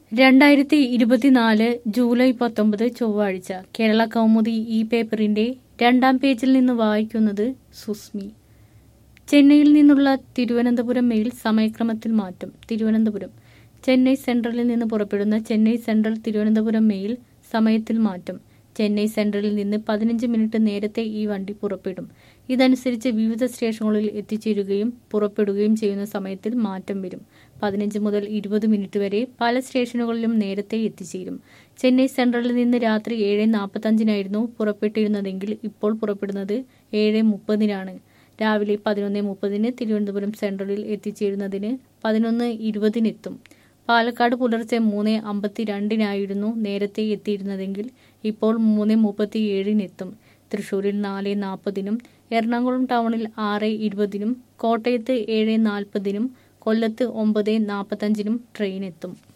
രണ്ടായിരത്തി ഇരുപത്തിനാല് ജൂലൈ പത്തൊമ്പത് ചൊവ്വാഴ്ച കേരള കൗമുദി ഈ പേപ്പറിന്റെ രണ്ടാം പേജിൽ നിന്ന് വായിക്കുന്നത് സുസ്മി ചെന്നൈയിൽ നിന്നുള്ള തിരുവനന്തപുരം മെയിൽ സമയക്രമത്തിൽ മാറ്റം തിരുവനന്തപുരം ചെന്നൈ സെൻട്രലിൽ നിന്ന് പുറപ്പെടുന്ന ചെന്നൈ സെൻട്രൽ തിരുവനന്തപുരം മെയിൽ സമയത്തിൽ മാറ്റം ചെന്നൈ സെൻട്രലിൽ നിന്ന് പതിനഞ്ച് മിനിറ്റ് നേരത്തെ ഈ വണ്ടി പുറപ്പെടും ഇതനുസരിച്ച് വിവിധ സ്റ്റേഷനുകളിൽ എത്തിച്ചേരുകയും പുറപ്പെടുകയും ചെയ്യുന്ന സമയത്തിൽ മാറ്റം വരും പതിനഞ്ച് മുതൽ ഇരുപത് മിനിറ്റ് വരെ പല സ്റ്റേഷനുകളിലും നേരത്തെ എത്തിച്ചേരും ചെന്നൈ സെൻട്രലിൽ നിന്ന് രാത്രി ഏഴ് നാൽപ്പത്തഞ്ചിനായിരുന്നു പുറപ്പെട്ടിരുന്നതെങ്കിൽ ഇപ്പോൾ പുറപ്പെടുന്നത് ഏഴ് മുപ്പതിനാണ് രാവിലെ പതിനൊന്ന് മുപ്പതിന് തിരുവനന്തപുരം സെൻട്രലിൽ എത്തിച്ചേരുന്നതിന് പതിനൊന്ന് ഇരുപതിനെത്തും പാലക്കാട് പുലർച്ചെ മൂന്ന് അമ്പത്തിരണ്ടിനായിരുന്നു നേരത്തെ എത്തിയിരുന്നതെങ്കിൽ ഇപ്പോൾ മൂന്ന് മുപ്പത്തിയേഴിനെത്തും തൃശൂരിൽ നാല് നാൽപ്പതിനും എറണാകുളം ടൗണിൽ ആറ് ഇരുപതിനും കോട്ടയത്ത് ഏഴ് നാൽപ്പതിനും കൊല്ലത്ത് ഒമ്പത് നാൽപ്പത്തഞ്ചിനും ട്രെയിൻ എത്തും